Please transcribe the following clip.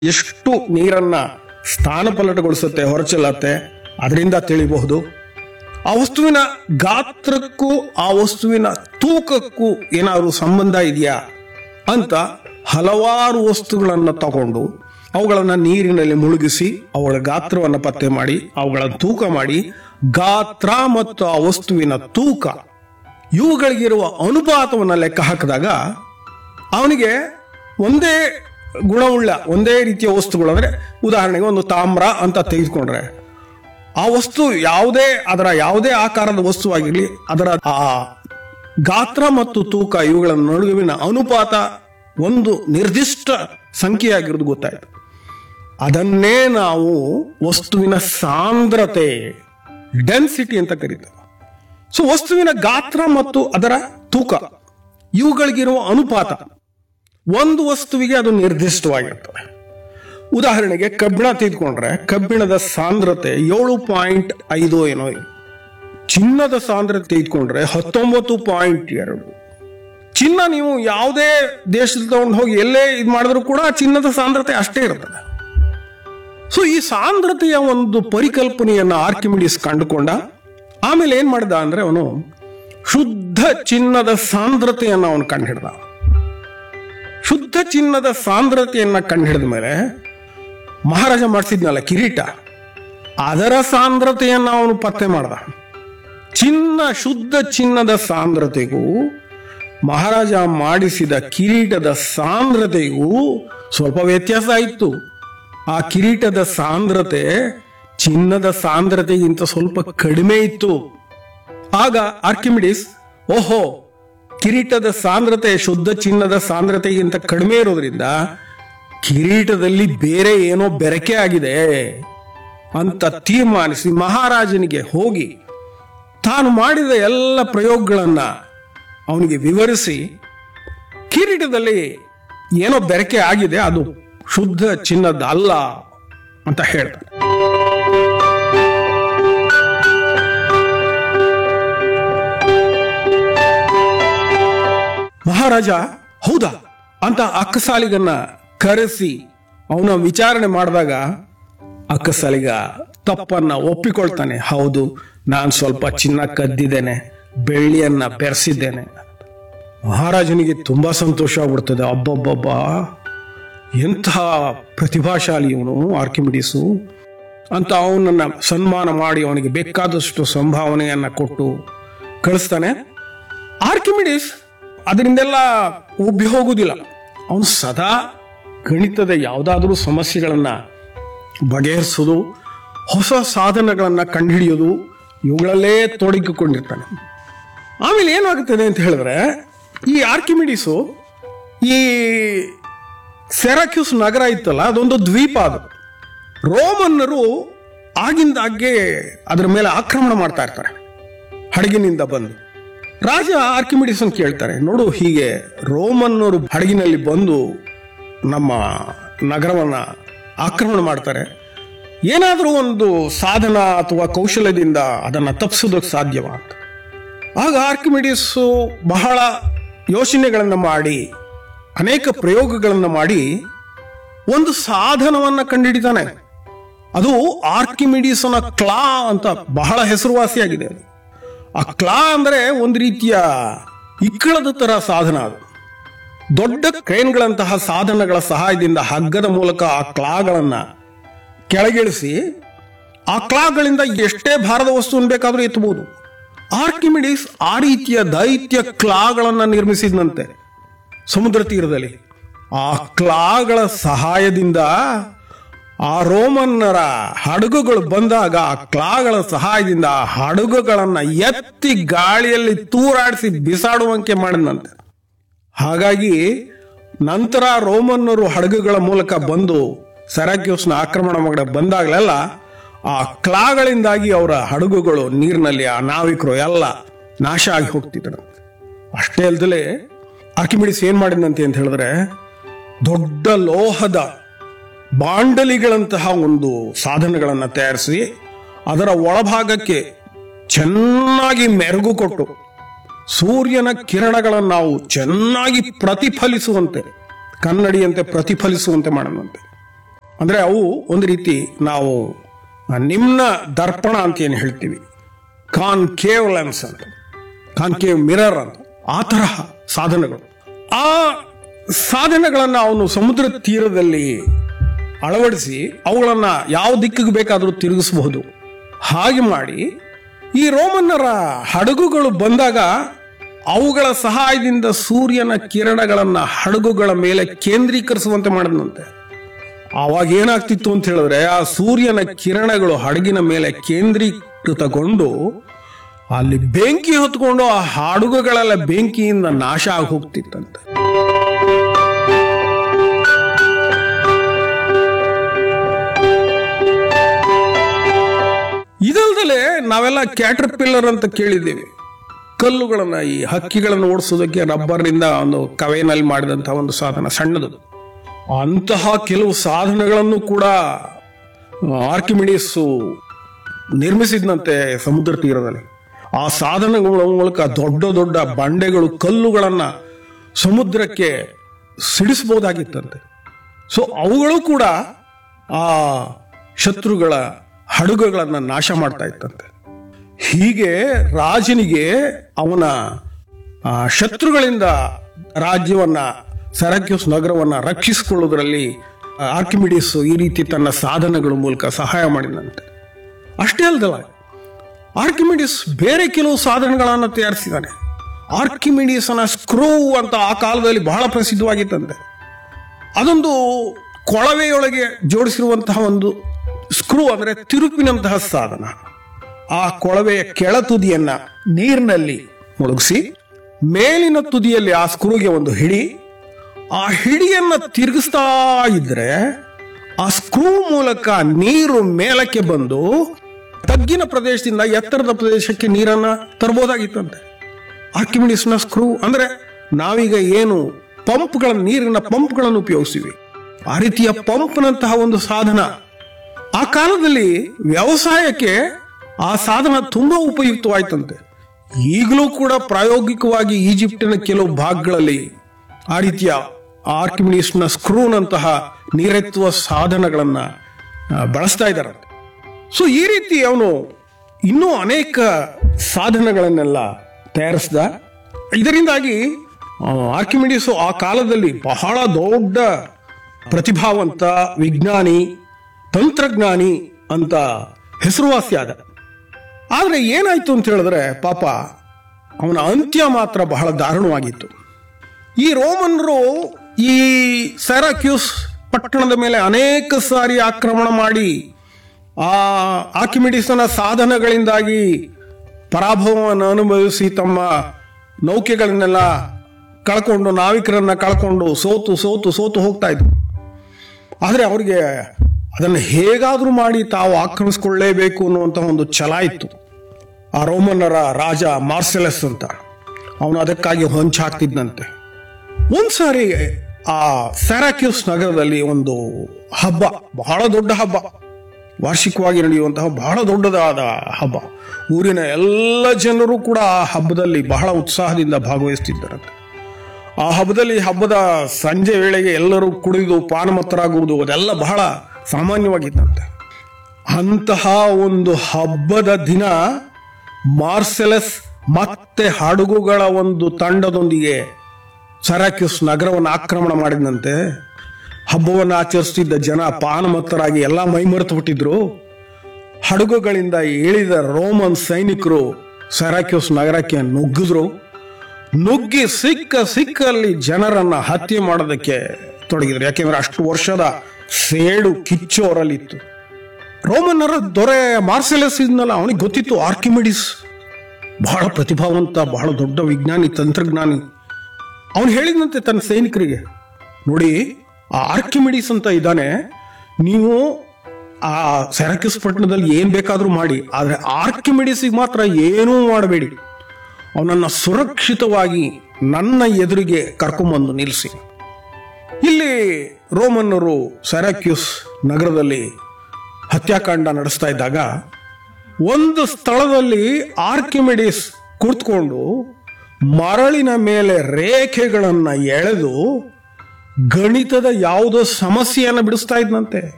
ಎಷ್ಟು ನೀರನ್ನ ಸ್ಥಾನಪಲ್ಲಟಗೊಳಿಸುತ್ತೆ ಹೊರಚೆಲ್ಲತ್ತೆ ಅದರಿಂದ ತಿಳಿಬಹುದು ಆ ವಸ್ತುವಿನ ಗಾತ್ರಕ್ಕೂ ಆ ವಸ್ತುವಿನ ತೂಕಕ್ಕೂ ಏನಾದರೂ ಸಂಬಂಧ ಇದೆಯಾ ಅಂತ ಹಲವಾರು ವಸ್ತುಗಳನ್ನು ತಗೊಂಡು ಅವುಗಳನ್ನು ನೀರಿನಲ್ಲಿ ಮುಳುಗಿಸಿ ಅವುಗಳ ಗಾತ್ರವನ್ನು ಪತ್ತೆ ಮಾಡಿ ಅವುಗಳನ್ನು ತೂಕ ಮಾಡಿ ಗಾತ್ರ ಮತ್ತು ಆ ವಸ್ತುವಿನ ತೂಕ ಇವುಗಳಿಗಿರುವ ಅನುಪಾತವನ್ನು ಲೆಕ್ಕ ಹಾಕಿದಾಗ ಅವನಿಗೆ ಒಂದೇ ಗುಣವುಳ್ಳ ಒಂದೇ ರೀತಿಯ ವಸ್ತುಗಳು ಅಂದ್ರೆ ಉದಾಹರಣೆಗೆ ಒಂದು ತಾಮ್ರ ಅಂತ ತೆಗೆದುಕೊಂಡ್ರೆ ಆ ವಸ್ತು ಯಾವುದೇ ಅದರ ಯಾವುದೇ ಆಕಾರದ ವಸ್ತುವಾಗಿರಲಿ ಅದರ ಆ ಗಾತ್ರ ಮತ್ತು ತೂಕ ಇವುಗಳ ನಡುವಿನ ಅನುಪಾತ ಒಂದು ನಿರ್ದಿಷ್ಟ ಸಂಖ್ಯೆಯಾಗಿರೋದು ಗೊತ್ತಾಯ್ತು ಅದನ್ನೇ ನಾವು ವಸ್ತುವಿನ ಸಾಂದ್ರತೆ ಡೆನ್ಸಿಟಿ ಅಂತ ಕರೀತೇವೆ ಸೊ ವಸ್ತುವಿನ ಗಾತ್ರ ಮತ್ತು ಅದರ ತೂಕ ಇವುಗಳಿಗಿರುವ ಅನುಪಾತ ಒಂದು ವಸ್ತುವಿಗೆ ಅದು ನಿರ್ದಿಷ್ಟವಾಗಿರ್ತದೆ ಉದಾಹರಣೆಗೆ ಕಬ್ಬಿಣ ತೆಗೆದುಕೊಂಡ್ರೆ ಕಬ್ಬಿಣದ ಸಾಂದ್ರತೆ ಏಳು ಪಾಯಿಂಟ್ ಐದು ಏನೋ ಇದೆ. ಚಿನ್ನದ ಸಾಂದ್ರತೆ ತೆಗೆದುಕೊಂಡ್ರೆ ಹತ್ತೊಂಬತ್ತು ಪಾಯಿಂಟ್ ಎರಡು ಚಿನ್ನ ನೀವು ಯಾವುದೇ ದೇಶದಲ್ಲಿ ತಗೊಂಡು ಹೋಗಿ ಎಲ್ಲೇ ಇದು ಮಾಡಿದ್ರು ಕೂಡ ಚಿನ್ನದ ಸಾಂದ್ರತೆ ಅಷ್ಟೇ ಇರ್ತದೆ ಸೊ ಈ ಸಾಂದ್ರತೆಯ ಒಂದು ಪರಿಕಲ್ಪನೆಯನ್ನ ಆರ್ಕಿಮಿಡಿಸ್ ಕಂಡುಕೊಂಡ ಆಮೇಲೆ ಏನ್ ಮಾಡಿದ ಅಂದ್ರೆ ಅವನು ಶುದ್ಧ ಚಿನ್ನದ ಸಾಂದ್ರತೆಯನ್ನು ಅವನು ಕಂಡುಹಿಡ್ದ ಶುದ್ಧ ಚಿನ್ನದ ಸಾಂದ್ರತೆಯನ್ನ ಕಂಡುಹಿಡಿದ ಮೇಲೆ ಮಹಾರಾಜ ಮಾಡಿಸಿದ್ನಲ್ಲ ಕಿರೀಟ ಅದರ ಸಾಂದ್ರತೆಯನ್ನ ಅವನು ಪತ್ತೆ ಮಾಡ್ದ ಚಿನ್ನ ಶುದ್ಧ ಚಿನ್ನದ ಸಾಂದ್ರತೆಗೂ ಮಹಾರಾಜ ಮಾಡಿಸಿದ ಕಿರೀಟದ ಸಾಂದ್ರತೆಗೂ ಸ್ವಲ್ಪ ವ್ಯತ್ಯಾಸ ಇತ್ತು ಆ ಕಿರೀಟದ ಸಾಂದ್ರತೆ ಚಿನ್ನದ ಸಾಂದ್ರತೆಗಿಂತ ಸ್ವಲ್ಪ ಕಡಿಮೆ ಇತ್ತು ಆಗ ಆರ್ಕಿಮಿಡಿಸ್ ಓಹೋ ಕಿರೀಟದ ಸಾಂದ್ರತೆ ಶುದ್ಧ ಚಿನ್ನದ ಸಾಂದ್ರತೆಗಿಂತ ಕಡಿಮೆ ಇರೋದ್ರಿಂದ ಕಿರೀಟದಲ್ಲಿ ಬೇರೆ ಏನೋ ಬೆರಕೆ ಆಗಿದೆ ಅಂತ ತೀರ್ಮಾನಿಸಿ ಮಹಾರಾಜನಿಗೆ ಹೋಗಿ ತಾನು ಮಾಡಿದ ಎಲ್ಲ ಪ್ರಯೋಗಗಳನ್ನ ಅವನಿಗೆ ವಿವರಿಸಿ ಕಿರೀಟದಲ್ಲಿ ಏನೋ ಬೆರಕೆ ಆಗಿದೆ ಅದು ಶುದ್ಧ ಚಿನ್ನದ ಅಲ್ಲ ಅಂತ ಹೇಳ್ತಾನೆ ಮಹಾರಾಜ ಹೌದಾ ಅಂತ ಅಕ್ಕಸಾಲಿಗನ್ನ ಕರೆಸಿ ಅವನ ವಿಚಾರಣೆ ಮಾಡಿದಾಗ ಅಕ್ಕಸಾಲಿಗ ತಪ್ಪನ್ನ ಒಪ್ಪಿಕೊಳ್ತಾನೆ ಹೌದು ನಾನು ಸ್ವಲ್ಪ ಚಿನ್ನ ಕದ್ದಿದ್ದೇನೆ ಬೆಳ್ಳಿಯನ್ನ ಬೆರೆಸಿದ್ದೇನೆ ಮಹಾರಾಜನಿಗೆ ತುಂಬಾ ಸಂತೋಷ ಆಗ್ಬಿಡ್ತದೆ ಅಬ್ಬಬ್ಬಬ್ಬ ಎಂಥ ಪ್ರತಿಭಾಶಾಲಿ ಇವನು ಆರ್ಕಿಮಿಡಿಸು ಅಂತ ಅವನನ್ನ ಸನ್ಮಾನ ಮಾಡಿ ಅವನಿಗೆ ಬೇಕಾದಷ್ಟು ಸಂಭಾವನೆಯನ್ನ ಕೊಟ್ಟು ಕಳಿಸ್ತಾನೆ ಆರ್ಕಿಮಿಡಿಸ್ ಅದರಿಂದೆಲ್ಲ ಉಬ್ಬಿ ಹೋಗುವುದಿಲ್ಲ ಅವನು ಸದಾ ಗಣಿತದ ಯಾವುದಾದ್ರೂ ಸಮಸ್ಯೆಗಳನ್ನ ಬಗೆಹರಿಸೋದು ಹೊಸ ಸಾಧನಗಳನ್ನ ಕಂಡುಹಿಡಿಯೋದು ಇವುಗಳಲ್ಲೇ ತೊಡಗಿಕೊಂಡಿರ್ತಾನೆ ಆಮೇಲೆ ಏನಾಗುತ್ತದೆ ಅಂತ ಹೇಳಿದ್ರೆ ಈ ಆರ್ಕಿಮಿಡಿಸು ಈ ಸೆರಾಕ್ಯೂಸ್ ನಗರ ಇತ್ತಲ್ಲ ಅದೊಂದು ದ್ವೀಪ ಅದು ರೋಮನ್ನರು ಆಗಿಂದಾಗ್ಗೆ ಅದರ ಮೇಲೆ ಆಕ್ರಮಣ ಮಾಡ್ತಾ ಇರ್ತಾರೆ ಹಡಗಿನಿಂದ ಬಂದು ರಾಜ ಆರ್ಕಿಮಿಡಿಸ್ ಅಂತ ಕೇಳ್ತಾರೆ ನೋಡು ಹೀಗೆ ರೋಮನ್ನರು ಹಡಗಿನಲ್ಲಿ ಬಂದು ನಮ್ಮ ನಗರವನ್ನ ಆಕ್ರಮಣ ಮಾಡ್ತಾರೆ ಏನಾದರೂ ಒಂದು ಸಾಧನ ಅಥವಾ ಕೌಶಲ್ಯದಿಂದ ಅದನ್ನು ತಪ್ಪಿಸೋದಕ್ಕೆ ಸಾಧ್ಯವಾ ಅಂತ ಆಗ ಆರ್ಕಿಮಿಡಿಸ್ ಬಹಳ ಯೋಚನೆಗಳನ್ನು ಮಾಡಿ ಅನೇಕ ಪ್ರಯೋಗಗಳನ್ನು ಮಾಡಿ ಒಂದು ಸಾಧನವನ್ನ ಕಂಡುಹಿಡಿತಾನೆ ಅದು ಆರ್ಕಿಮಿಡಿಸನ ಕ್ಲಾ ಅಂತ ಬಹಳ ಹೆಸರುವಾಸಿಯಾಗಿದೆ ಅದು ಆ ಕ್ಲಾ ಅಂದ್ರೆ ಒಂದು ರೀತಿಯ ಇಕ್ಕಳದ ತರ ಸಾಧನ ಅದು ದೊಡ್ಡ ಕ್ರೇನ್ಗಳಂತಹ ಸಾಧನಗಳ ಸಹಾಯದಿಂದ ಹಗ್ಗದ ಮೂಲಕ ಆ ಕ್ಲಾಗಳನ್ನ ಕೆಳಗಿಳಿಸಿ ಆ ಕ್ಲಾಗಳಿಂದ ಎಷ್ಟೇ ಭಾರದ ವಸ್ತುವನ್ನು ಬೇಕಾದರೂ ಎತ್ತಬಹುದು ಆರ್ಕಿಮಿಡಿಸ್ ಆ ರೀತಿಯ ದೈತ್ಯ ಕ್ಲಾಗಳನ್ನ ನಿರ್ಮಿಸಿದಂತೆ ಸಮುದ್ರ ತೀರದಲ್ಲಿ ಆ ಕ್ಲಾಗಳ ಸಹಾಯದಿಂದ ಆ ರೋಮನ್ನರ ಹಡಗುಗಳು ಬಂದಾಗ ಆ ಕ್ಲಾಗಳ ಸಹಾಯದಿಂದ ಆ ಹಡಗುಗಳನ್ನ ಎತ್ತಿ ಗಾಳಿಯಲ್ಲಿ ತೂರಾಡಿಸಿ ಬಿಸಾಡುವಂತೆ ಮಾಡಿದಂತೆ ಹಾಗಾಗಿ ನಂತರ ರೋಮನ್ನರು ಹಡಗುಗಳ ಮೂಲಕ ಬಂದು ಸೆರಾಕ್ಯೂಸ್ನ ಆಕ್ರಮಣ ಮಾಡ ಬಂದಾಗಲೆಲ್ಲ ಆ ಕ್ಲಾಗಳಿಂದಾಗಿ ಅವರ ಹಡಗುಗಳು ನೀರಿನಲ್ಲಿ ಆ ನಾವಿಕರು ಎಲ್ಲ ನಾಶ ಆಗಿ ಹೋಗ್ತಿದ್ರು ಅಷ್ಟೇ ಅಲ್ದಲೆ ಆರ್ಕಿಮಿಡಿಸ್ ಏನ್ ಮಾಡಿದಂತೆ ಅಂತ ಹೇಳಿದ್ರೆ ದೊಡ್ಡ ಲೋಹದ ಬಾಂಡಲಿಗಳಂತಹ ಒಂದು ಸಾಧನಗಳನ್ನು ತಯಾರಿಸಿ ಅದರ ಒಳಭಾಗಕ್ಕೆ ಚೆನ್ನಾಗಿ ಮೆರುಗು ಕೊಟ್ಟು ಸೂರ್ಯನ ಕಿರಣಗಳನ್ನು ನಾವು ಚೆನ್ನಾಗಿ ಪ್ರತಿಫಲಿಸುವಂತೆ ಕನ್ನಡಿಯಂತೆ ಪ್ರತಿಫಲಿಸುವಂತೆ ಮಾಡದಂತೆ ಅಂದರೆ ಅವು ಒಂದು ರೀತಿ ನಾವು ನಿಮ್ನ ದರ್ಪಣ ಅಂತ ಏನು ಹೇಳ್ತೀವಿ ಕಾನ್ಕೇವ್ ಲೆನ್ಸ್ ಅಂತ ಕಾನ್ಕೇವ್ ಮಿರರ್ ಅಂತ ಆ ತರಹ ಸಾಧನಗಳು ಆ ಸಾಧನಗಳನ್ನು ಅವನು ಸಮುದ್ರ ತೀರದಲ್ಲಿ ಅಳವಡಿಸಿ ಅವುಗಳನ್ನ ಯಾವ ದಿಕ್ಕಿಗೆ ಬೇಕಾದರೂ ತಿರುಗಿಸಬಹುದು ಹಾಗೆ ಮಾಡಿ ಈ ರೋಮನ್ನರ ಹಡಗುಗಳು ಬಂದಾಗ ಅವುಗಳ ಸಹಾಯದಿಂದ ಸೂರ್ಯನ ಕಿರಣಗಳನ್ನ ಹಡಗುಗಳ ಮೇಲೆ ಕೇಂದ್ರೀಕರಿಸುವಂತೆ ಮಾಡಿದಂತೆ ಆವಾಗ ಏನಾಗ್ತಿತ್ತು ಅಂತ ಹೇಳಿದ್ರೆ ಆ ಸೂರ್ಯನ ಕಿರಣಗಳು ಹಡಗಿನ ಮೇಲೆ ಕೇಂದ್ರೀಕೃತಗೊಂಡು ಅಲ್ಲಿ ಬೆಂಕಿ ಹೊತ್ಕೊಂಡು ಆ ಹಡಗುಗಳೆಲ್ಲ ಬೆಂಕಿಯಿಂದ ನಾಶ ಆಗಿ ಹೋಗ್ತಿತ್ತಂತೆ ಇದಲ್ದಲೆ ನಾವೆಲ್ಲ ಕ್ಯಾಟರ್ ಪಿಲ್ಲರ್ ಅಂತ ಕೇಳಿದ್ದೇವೆ ಕಲ್ಲುಗಳನ್ನ ಈ ಹಕ್ಕಿಗಳನ್ನು ಓಡಿಸೋದಕ್ಕೆ ರಬ್ಬರ್ನಿಂದ ಒಂದು ಕವೆನಲ್ಲಿ ಮಾಡಿದಂತಹ ಒಂದು ಸಾಧನ ಸಣ್ಣದು ಅಂತಹ ಕೆಲವು ಸಾಧನಗಳನ್ನು ಕೂಡ ಆರ್ಕಿಮಿಡೀಸ್ ನಿರ್ಮಿಸಿದ್ನಂತೆ ಸಮುದ್ರ ತೀರದಲ್ಲಿ ಆ ಸಾಧನಗಳ ಮೂಲಕ ದೊಡ್ಡ ದೊಡ್ಡ ಬಂಡೆಗಳು ಕಲ್ಲುಗಳನ್ನ ಸಮುದ್ರಕ್ಕೆ ಸಿಡಿಸಬಹುದಾಗಿತ್ತಂತೆ ಸೊ ಅವುಗಳು ಕೂಡ ಆ ಶತ್ರುಗಳ ಹಡಗುಗಳನ್ನು ನಾಶ ಮಾಡ್ತಾ ಇತ್ತಂತೆ ಹೀಗೆ ರಾಜನಿಗೆ ಅವನ ಆ, ಶತ್ರುಗಳಿಂದ ರಾಜ್ಯವನ್ನ ಸೆರಾಕ್ಯೂಸ್ ನಗರವನ್ನ ರಕ್ಷಿಸಿಕೊಳ್ಳುವುದರಲ್ಲಿ ಆರ್ಕಿಮಿಡೀಸ್ ಈ ರೀತಿ ತನ್ನ ಸಾಧನಗಳ ಮೂಲಕ ಸಹಾಯ ಮಾಡಿದಂತೆ ಅಷ್ಟೇ ಅಲ್ದಲ್ಲ ಆರ್ಕಿಮಿಡೀಸ್ ಬೇರೆ ಕೆಲವು ಸಾಧನಗಳನ್ನು ತಯಾರಿಸಿದ್ದಾನೆ ಆರ್ಕಿಮಿಡೀಸನ ಸ್ಕ್ರೂ ಅಂತ ಆ ಕಾಲದಲ್ಲಿ ಬಹಳ ಪ್ರಸಿದ್ಧವಾಗಿತ್ತಂತೆ ಅದೊಂದು ಕೊಳವೆಯೊಳಗೆ ಜೋಡಿಸಿರುವಂತಹ ಒಂದು ಸ್ಕ್ರೂ ಅಂದರೆ ತಿರುಪಿನಂತಹ ಸಾಧನ ಆ ಕೊಳವೆಯ ಕೆಳ ತುದಿಯನ್ನ ನೀರಿನಲ್ಲಿ ಮುಳುಗಿಸಿ ಮೇಲಿನ ತುದಿಯಲ್ಲಿ ಆ ಸ್ಕ್ರೂಗೆ ಒಂದು ಹಿಡಿ ಆ ಹಿಡಿಯನ್ನ ತಿರುಗಿಸ್ತಾ ಇದ್ರೆ ಆ ಸ್ಕ್ರೂ ಮೂಲಕ ನೀರು ಮೇಲಕ್ಕೆ ಬಂದು ತಗ್ಗಿನ ಪ್ರದೇಶದಿಂದ ಎತ್ತರದ ಪ್ರದೇಶಕ್ಕೆ ನೀರನ್ನ ತರಬಹುದಾಗಿತ್ತಂತೆ ಆರ್ಕಿಮಿಡಿಸ್ನ ಸ್ಕ್ರೂ ಅಂದ್ರೆ ನಾವೀಗ ಏನು ಪಂಪ್ಗಳ ನೀರಿನ ಪಂಪ್ಗಳನ್ನು ಉಪಯೋಗಿಸ್ತೀವಿ ಆ ರೀತಿಯ ಪಂಪ್ನಂತಹ ಒಂದು ಸಾಧನ ಆ ಕಾಲದಲ್ಲಿ ವ್ಯವಸಾಯಕ್ಕೆ ಆ ಸಾಧನ ತುಂಬಾ ಉಪಯುಕ್ತವಾಯ್ತಂತೆ ಈಗಲೂ ಕೂಡ ಪ್ರಾಯೋಗಿಕವಾಗಿ ಈಜಿಪ್ಟಿನ ಕೆಲವು ಭಾಗಗಳಲ್ಲಿ ಆ ರೀತಿಯ ಆರ್ಕಿಮಿಡಿಸ್ನ ಸ್ಕ್ರೂನಂತಹ ನೀರೆತ್ತುವ ಸಾಧನಗಳನ್ನ ಆ, ಬಳಸ್ತಾ ಇದ್ದಾರಂತೆ ಸೊ ಈ ರೀತಿ ಅವನು ಇನ್ನೂ ಅನೇಕ ಸಾಧನಗಳನ್ನೆಲ್ಲ ತಯಾರಿಸಿದ ಇದರಿಂದಾಗಿ ಆರ್ಕಿಮಿಡಿಸ್ ಆ ಕಾಲದಲ್ಲಿ ಬಹಳ ದೊಡ್ಡ ಪ್ರತಿಭಾವಂತ ವಿಜ್ಞಾನಿ ತಂತ್ರಜ್ಞಾನಿ ಅಂತ ಹೆಸರುವಾಸಿಯಾದ ಆದರೆ ಏನಾಯ್ತು ಅಂತ ಹೇಳಿದ್ರೆ ಪಾಪ ಅವನ ಅಂತ್ಯ ಮಾತ್ರ ಬಹಳ ದಾರುಣವಾಗಿತ್ತು ಈ ರೋಮನ್ರು ಈ ಸೆರಾಕ್ಯೂಸ್ ಪಟ್ಟಣದ ಮೇಲೆ ಅನೇಕ ಸಾರಿ ಆಕ್ರಮಣ ಮಾಡಿ ಆ ಆರ್ಕಿಮಿಡಿಸನ ಸಾಧನಗಳಿಂದಾಗಿ ಪರಾಭವವನ್ನು ಅನುಭವಿಸಿ ತಮ್ಮ ನೌಕೆಗಳನ್ನೆಲ್ಲ ಕಳ್ಕೊಂಡು ನಾವಿಕರನ್ನ ಕಳ್ಕೊಂಡು ಸೋತು ಸೋತು ಸೋತು ಹೋಗ್ತಾ ಇದ್ರು ಆದರೆ ಅವರಿಗೆ ಅದನ್ನು ಹೇಗಾದರೂ ಮಾಡಿ ತಾವು ಆಕ್ರಮಿಸ್ಕೊಳ್ಳೇಬೇಕು ಅನ್ನುವಂಥ ಒಂದು ಛಲ ಇತ್ತು ಆ ರೋಮನ್ನರ ರಾಜ ಮಾರ್ಸೆಲಸ್ ಅಂತ ಅವನು ಅದಕ್ಕಾಗಿ ಹೊಂಚಾಕ್ತಿದ್ದಂತೆ ಒಂದ್ಸಾರಿ ಆ ಸ್ಯಾರಾಕ್ಯೂಸ್ ನಗರದಲ್ಲಿ ಒಂದು ಹಬ್ಬ ಬಹಳ ದೊಡ್ಡ ಹಬ್ಬ ವಾರ್ಷಿಕವಾಗಿ ನಡೆಯುವಂತಹ ಬಹಳ ದೊಡ್ಡದಾದ ಹಬ್ಬ ಊರಿನ ಎಲ್ಲ ಜನರು ಕೂಡ ಆ ಹಬ್ಬದಲ್ಲಿ ಬಹಳ ಉತ್ಸಾಹದಿಂದ ಭಾಗವಹಿಸ್ತಿದ್ದರಂತೆ ಆ ಹಬ್ಬದಲ್ಲಿ ಹಬ್ಬದ ಸಂಜೆ ವೇಳೆಗೆ ಎಲ್ಲರೂ ಕುಡಿದು ಪಾನಮತ್ತರಾಗುವುದು ಅದೆಲ್ಲ ಬಹಳ ಸಾಮಾನ್ಯವಾಗಿತ್ತಂತೆ ಅಂತಹ ಒಂದು ಹಬ್ಬದ ದಿನ ಮಾರ್ಸೆಲಸ್ ಮತ್ತೆ ಹಡಗುಗಳ ಒಂದು ತಂಡದೊಂದಿಗೆ ಸರಾಕ್ಯೂಸ್ ನಗರವನ್ನು ಆಕ್ರಮಣ ಮಾಡಿದಂತೆ ಹಬ್ಬವನ್ನು ಆಚರಿಸುತ್ತಿದ್ದ ಜನ ಪಾನಮತ್ತರಾಗಿ ಎಲ್ಲ ಮೈಮರೆತು ಬಿಟ್ಟಿದ್ರು ಹಡಗುಗಳಿಂದ ಇಳಿದ ರೋಮನ್ ಸೈನಿಕರು ಸೆರಾಕ್ಯೂಸ್ ನಗರಕ್ಕೆ ನುಗ್ಗಿದ್ರು ನುಗ್ಗಿ ಸಿಕ್ಕ ಸಿಕ್ಕಲ್ಲಿ ಜನರನ್ನ ಹತ್ಯೆ ಮಾಡೋದಕ್ಕೆ ತೊಡಗಿದ್ರು ಯಾಕೆಂದ್ರೆ ಅಷ್ಟು ವರ್ಷದ ಸೇಡು ಕಿಚ್ಚು ಅವರಲ್ಲಿತ್ತು ರೋಮನ್ನರ ದೊರೆ ಮಾರ್ಸೆಲಸ್ ಇದ್ನಲ್ಲ ಅವನಿಗೆ ಗೊತ್ತಿತ್ತು ಆರ್ಕಿಮಿಡಿಸ್ ಬಹಳ ಪ್ರತಿಭಾವಂತ ಬಹಳ ದೊಡ್ಡ ವಿಜ್ಞಾನಿ ತಂತ್ರಜ್ಞಾನಿ ಅವನು ಹೇಳಿದಂತೆ ತನ್ನ ಸೈನಿಕರಿಗೆ ನೋಡಿ ಆ ಆರ್ಕಿಮಿಡಿಸ್ ಅಂತ ಇದ್ದಾನೆ ನೀವು ಆ ಸೆರಕಿಸ್ ಪಟ್ಟಣದಲ್ಲಿ ಏನ್ ಬೇಕಾದ್ರೂ ಮಾಡಿ ಆದ್ರೆ ಆರ್ಕಿಮಿಡಿಸಿಗೆ ಮಾತ್ರ ಏನೂ ಮಾಡಬೇಡಿ ಅವನನ್ನ ಸುರಕ್ಷಿತವಾಗಿ ನನ್ನ ಎದುರಿಗೆ ಕರ್ಕೊಂಬಂದು ನಿಲ್ಲಿಸಿ ಇಲ್ಲಿ ರೋಮನ್ನರು ಸೆರಾಕ್ಯೂಸ್ ನಗರದಲ್ಲಿ ಹತ್ಯಾಕಾಂಡ ನಡೆಸ್ತಾ ಇದ್ದಾಗ ಒಂದು ಸ್ಥಳದಲ್ಲಿ ಆರ್ಕಿಮಿಡಿಸ್ ಕುಳಿತುಕೊಂಡು ಮರಳಿನ ಮೇಲೆ ರೇಖೆಗಳನ್ನ ಎಳೆದು ಗಣಿತದ ಯಾವುದೋ ಸಮಸ್ಯೆಯನ್ನು ಬಿಡಿಸ್ತಾ ಇದ್ನಂತೆ